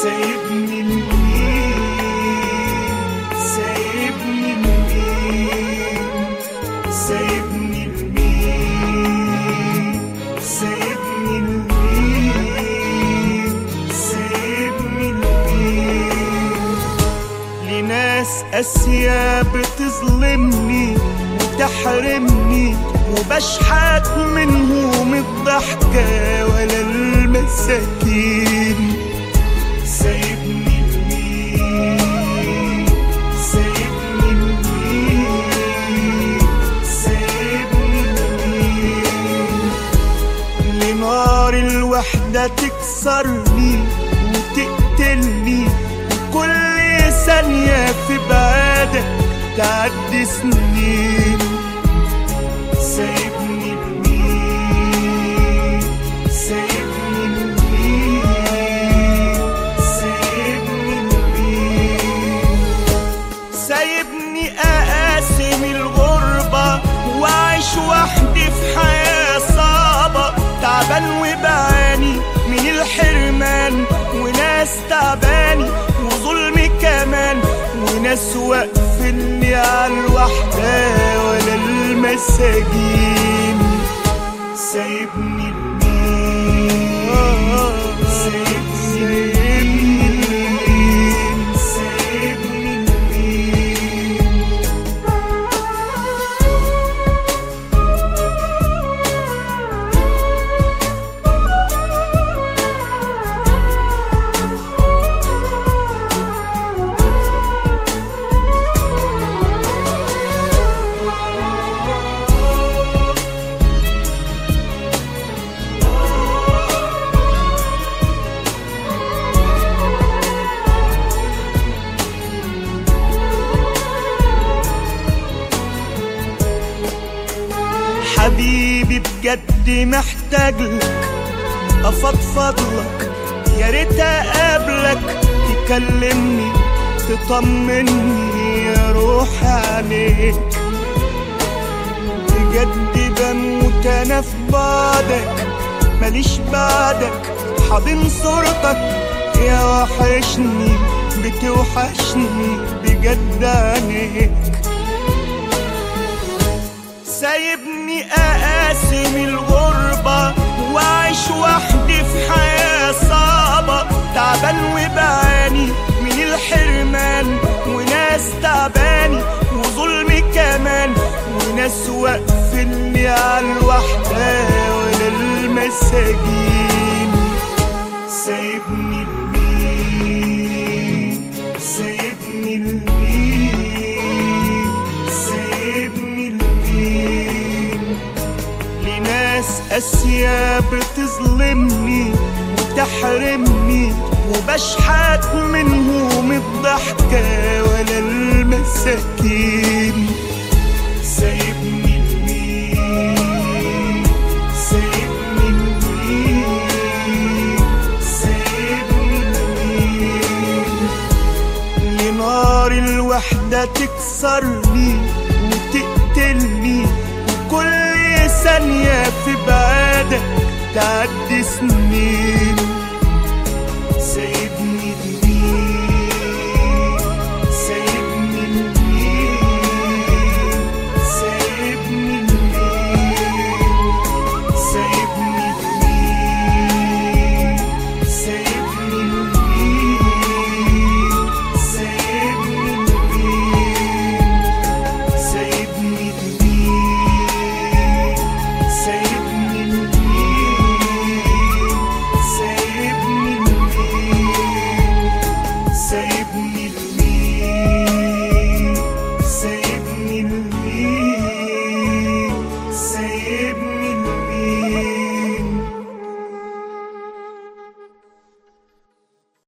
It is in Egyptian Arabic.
سايبني لمين سايبني لمين سايبني لمين سايبني لمين سايبني لمين لناس قاسية بتظلمني وتحرمني وبشحت منهم الضحكة ولا المساكين سايبني لمين سايبني لمين سايبني لمين لنار الوحدة تكسرني وتقتلني وكل ثانية في بعادك تعدي سنين سايبني لمين سايبني لمين سايبني لمين سايبني اقاسم الغربة واعيش وحدي في حياة صعبة تعبان وبعاني من الحرمان وناس تعباني وظلم كمان وناس واقفين لي على الوحدة ولا المساجين سايبني لمين سايبني لمين سايبني لمين حبيبي بجد محتاج لك افضفض لك يا ريت اقابلك تكلمني تطمني يا روح عليك بجد بموت انا في بعدك ماليش بعدك حاضن صورتك يا وحشني بتوحشني بجد عينيك سايبني اقاسم الغربة واعيش وحدي في حياة صعبة تعبان وبعاني من الحرمان وناس تعباني وظلم كمان وناس واقفين لي على الوحدة ولا المساجين سايبني لمين سايبني لمين سايبني لمين لناس قاسية بتظلمني وتحرمني وبشحت منهم الضحكة ولا المساكين سايبني لمين سايبني لمين سايبني لمين لنار الوحدة تكسرني وتقتلني وكل ثانية في بعادك تعدي سنين